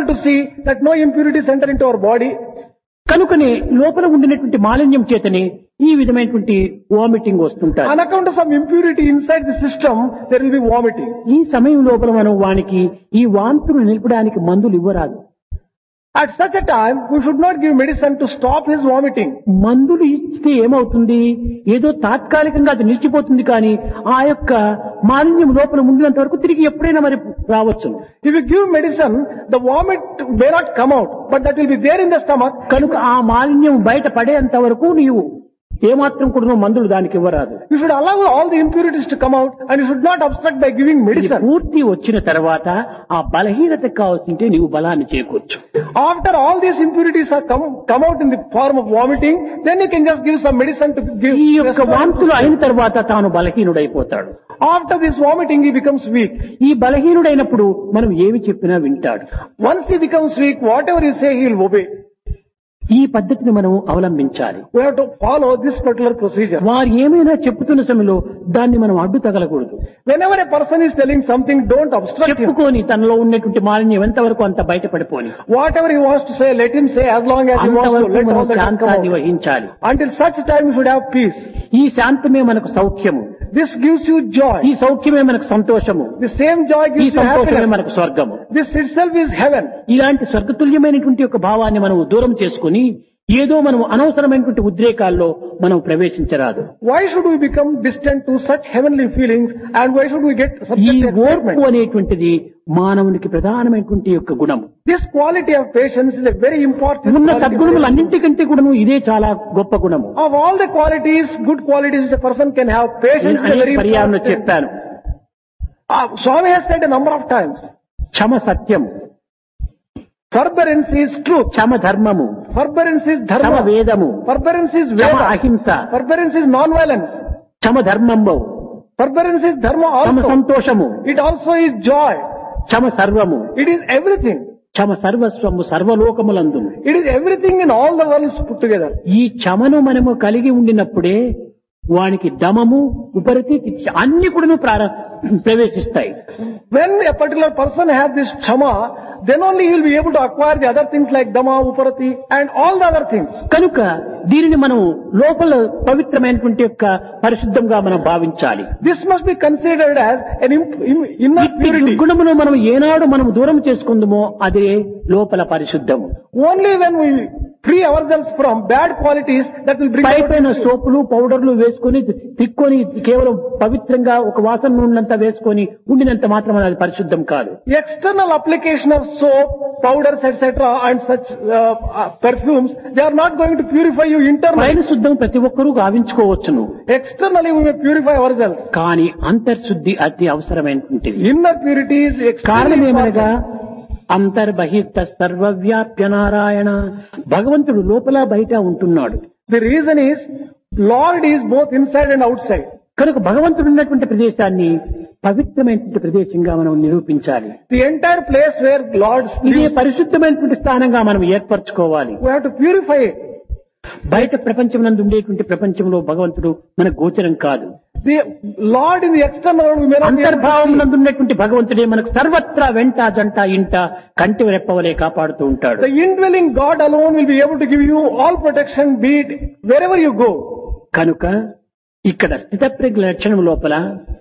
to see that no impurities enter into our body. కనుకనే లోపల ఉండినటువంటి మాలిన్యం చేతనే ఈ విధమైనటువంటి వామిటింగ్ వస్తుంటారు On account of some impurity inside the system, there will be vomiting. ఈ సమయం లోపల మనం వానికి ఈ వాంతులు నిలపడానికి మందులు ఇవ్వరాదు At such a time, we should not give medicine to stop his vomiting. మందులు ఇస్తే ఏమవుతుంది ఏదో తాత్కాలికంగా అది నిలిచిపోతుంది కానీ ఆ యొక్క మాలిన్యం లోపల ఉండినంత వరకు తిరిగి ఎప్పుడైనా మరి రావచ్చు If you give medicine, the vomit may not come out, but that will be there in the stomach. కనుక ఆ మాలిన్యం బయట పడేంత వరకు నీవు ఏమాత్రం కూడా నువ్వు మందులు దానికి ఇవ్వరాదు You should allow all the impurities to come out and you should not obstruct by giving ఇది medicine. పూర్తి వచ్చిన తర్వాత ఆ బలహీనత కావాల్సింటే నీవు బలాన్ని చేకూర్చు After all these impurities are come, come out in the form of vomiting, then you can just give some medicine to give. ఈ యొక్క వాంతులు అయిన తర్వాత తాను బలహీనుడైపోతాడు After this vomiting, he becomes weak. ఈ బలహీనుడైనప్పుడు మనం ఏమి చెప్పినా వింటాడు Once he becomes weak, whatever you say, he will obey. ఈ పద్ధతిని మనం అవలంబించాలి We have to follow this particular procedure. వారు ఏమైనా చెప్తున్న సమయంలో దాన్ని మనం అడ్డు తగలకూడదు Whenever a person is telling something, don't obstruct him. చెప్పుకొని తనలో ఉన్నటువంటి మాలిన్యం ఎంతవరకు అంత బయటపడిపోని Whatever he wants to say, let him say as long as he wants to. అంతవరకు Let మనం all that come శాంతాన్ని out. వహించాలి Until such time, you should have peace. ఈ శాంతమే మనకు సౌఖ్యము This gives you joy. ఈ సౌఖ్యమే మనకు సంతోషము The same joy ఈ gives you సంతోషమే happiness. మనకు స్వర్గము This itself is heaven. ఇలాంటి స్వర్గతుల్యమైనటువంటి ఒక భావాన్ని మనం దూరం చేసుకుని ఏదో మనం అనవసరమైనటువంటి ఉద్రేకాల్లో మనం ప్రవేశించరాదు Why should we become distant to such heavenly feelings and why should we get ఈ subject to ఓర్పు excitement? అనేటువంటిది మానవునికి ప్రధానమైనటువంటి యొక్క గుణం This quality of patience is a very important ఉన్న quality. సద్గుణములు అన్నింటికంటే కూడాను ఇదే చాలా గొప్ప గుణము Of all the qualities, good qualities which a person can have, patience నేను is a అనేక very పర్యాలను important. చెప్పాను Ah, Swami has said a number of times, క్షమ సత్యం forbearance is truth, క్షమ ధర్మము forbearance is క్షమ dharma, వేదము forbearance is క్షమ veda, అహింస forbearance is non-violence, క్షమ ధర్మంబు forbearance is dharma క్షమ also. సంతోషము It also is joy. క్షమ సర్వము It is everything. క్షమ సర్వస్వము సర్వలోకములందు It is everything in all the worlds put together. ఈ క్షమను మనము కలిగి ఉండినప్పుడే వానికి దమము ఉపరతి అన్ని కూడా ప్రార ప్రవేశిస్తాయి When a particular person has this chama, then only he will be able to acquire the other things like dama, uparati and all the other things. కనుక దీనిని మనం లోపల పవిత్రమైనటువంటి యొక్క పరిశుద్ధంగా మనం భావించాలి This must be considered as an imp- im- inner ఇట్టి purity. దుర్గుణమును మనం ఏనాడు మనం దూరం చేసుకుందామో అదే లోపల పరిశుద్ధము Only when we free ourselves from bad qualities that will bring pi about పైన సోపులు పౌడర్లు వేసుకొని తిక్కొని కేవలం పవిత్రంగా ఒక వాసన ఉన్నంత వేసుకొని ఉండినంత మాత్రం అది పరిశుద్ధం కాదు external application of soap, powders, etc. and such uh, uh, perfumes. They are not going to purify you internally. పైన శుద్ధం ప్రతి ఒక్కరూ గావించుకోవచ్చును Externally we may purify ourselves. కానీ అంతర్శుద్ధి అతి అవసరమైనటువంటిది Inner purity is కారణం extremely ఏమనగా important. అంతర్బహిర్త సర్వవ్యాప్య నారాయణ భగవంతుడు లోపల బయట ఉంటున్నాడు The reason is Lord is both inside and outside. కనుక భగవంతుడు ఉన్నటువంటి ప్రదేశాన్ని పవిత్రమైనటువంటి ప్రదేశంగా మనం నిరూపించాలి The entire place where Lord ఇదే lives, పరిశుద్ధమైనటువంటి స్థానంగా మనం ఏర్పరచుకోవాలి we have to purify it. బయట ప్రపంచం నందు ఉండేటువంటి ప్రపంచంలో భగవంతుడు మన గోచరం కాదు The Lord in the external world we may not be able to అంతర్భావం see. నందు ఉన్నటువంటి భగవంతుడే మనకు సర్వత్రా వెంట జంట ఇంట కంటి రెప్పవలే కాపాడుతూ ఉంటాడు The indwelling God alone will be able to give you all protection, be it wherever you go. కనుక ఇక్కడ స్థితప్రజ్ఞ లక్షణం లోపల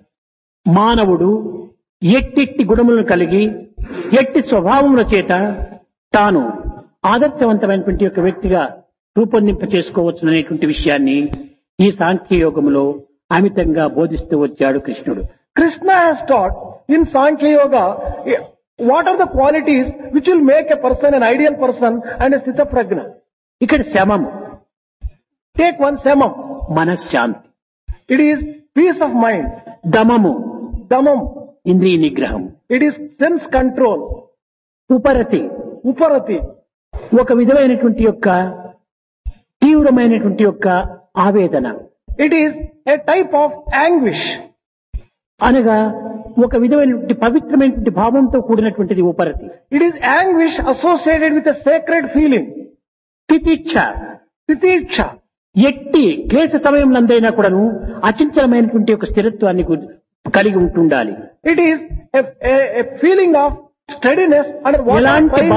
మానవుడు ఎట్టెట్టి గుణములను కలిగి ఎట్టి స్వభావముల చేత తాను ఆదర్శవంతమైనటువంటి ఒక వ్యక్తిగా రూపొందింప చేసుకోవచ్చు అనేటువంటి విషయాన్ని ఈ సాంఖ్య యోగములో అమితంగా బోధిస్తూ వచ్చాడు కృష్ణుడు Krishna has taught in Sankhya Yoga eh, what are the qualities which will make a person an ideal person and a Sthita Prajna. ఇక్కడ శమము Take one samam. మనశ్శాంతి It is peace of mind. దమము Damam. ఇంద్రియ నిగ్రహం It is sense control. ఉపరతి Uparati. ఒక విధమైనటువంటి యొక్క తీవ్రమైనటువంటి యొక్క ఆవేదన It is a type of anguish. అనగా ఒక విధమైనటువంటి పవిత్రమైనటువంటి భావంతో కూడినటువంటిది ఉపరతి It is anguish associated with a sacred feeling. తితిక్ష Titiksha. ఎట్టి క్లేశ సమయంలో కూడాను అచంచలమైనటువంటి ఒక స్థిరత్వాన్ని గు- కలిగి ఉంటుండాలి It is a, a, a feeling of steadiness under what ఎలాంటి